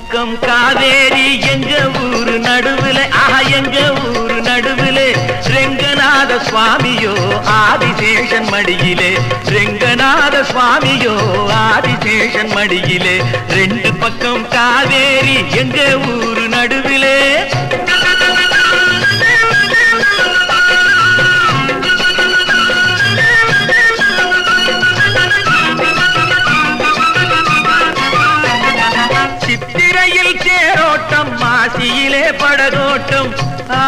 பக்கம் காவேரி எங்க ஊரு நடுவுல ஆஹா எங்க ஊரு நடுவுல ரெங்கநாத சுவாமியோ ஆதிசேஷன் மடியிலே ரெங்கநாத சுவாமியோ ஆதிசேஷன் மடியிலே ரெண்டு பக்கம் காவேரி எங்க ஊரு நடுவிலே சித்திரையில் தேரோட்டம் மாசியிலே படகோட்டம் ஆ,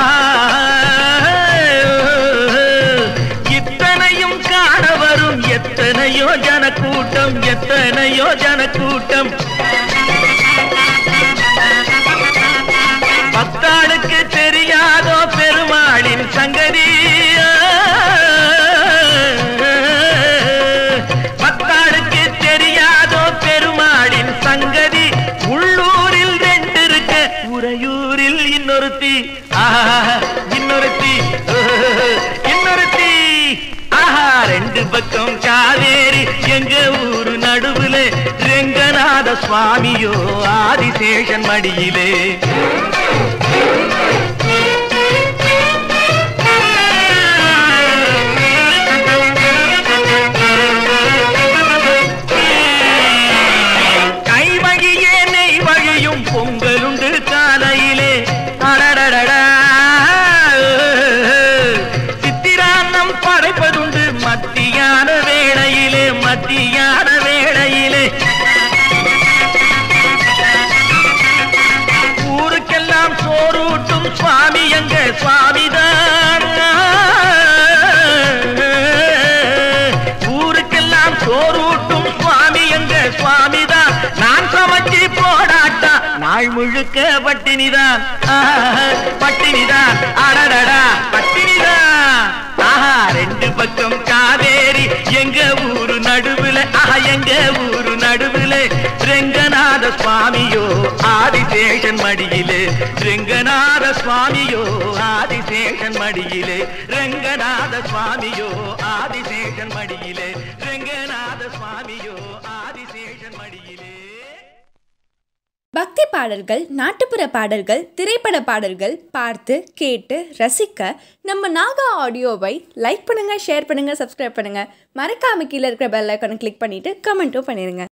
இத்தனையும் காண வரும் எத்தனையோ ஜனக்கூட்டம் எத்தனையோ ஜனக்கூட்டம் பத்தாளுக்கு தெரியாதோ பெருமாளின் சங்கதி பத்தாளுக்கு தெரியாதோ பெருமாளின் சங்கதி உள்ளூரில் ரெண்டு இருக்க உறையூரில் இன்னொருத்தி ஆஹா இன்னொருத்தி ஓஹோ, இன்னொருத்தி ஆஹா ரெண்டு பக்கம் காவேரி எங்க ஊரு நடுவுல ரெங்கநாத சுவாமியோ ஆதிசேஷன் மடியிலே கைவழியே நெய் வழியும் பொங்கலுண்டு காலையிலே அடடடடா சித்திரான்னம் படைப்பதுண்டு மத்தியான வேளையிலே மத்தியான வேளையிலே ஊருக்கெல்லாம் சோறூட்டும் சுவாமி எங்க சுவாமிதான் ஊருக்கெல்லாம் சோறூட்டும் சுவாமி எங்க சுவாமிதான் நான் சமைச்சு போடாட்டா நாள் முழுக்க பட்டினிதான் ஆஹா, பட்டினிதான் அடடடா பட்டினிதான் ஆஹா ரெண்டு பக்கம் காவேரி எங்க ஊரு நடுவுல ஆஹா எங்க ஊரு நடுவுல ரெங்கநாத சுவாமியோ ஆதிசேஷன் மடியிலே ரெங்கநாத சுவாமியோ ஆதிசேஷன் மடியிலே ரெங்கநாத சுவாமியோ ஆதிசேஷன் மடியிலே ரெங்கநாத சுவாமியோ ஆதிசேஷன் மடியிலே பக்தி பாடல்கள் நாட்டுப்புற பாடல்கள் திரைப்பட பாடல்கள் பார்த்து கேட்டு ரசிக்க நம்ம நாகா ஆடியோவை லைக் பண்ணுங்க ஷேர் பண்ணுங்க சப்ஸ்கிரைப் பண்ணுங்க மறக்காம கீழே இருக்கிற பெல் ஐக்கானை கிளிக் பண்ணிட்டு கமெண்ட்டும் பண்ணிருங்க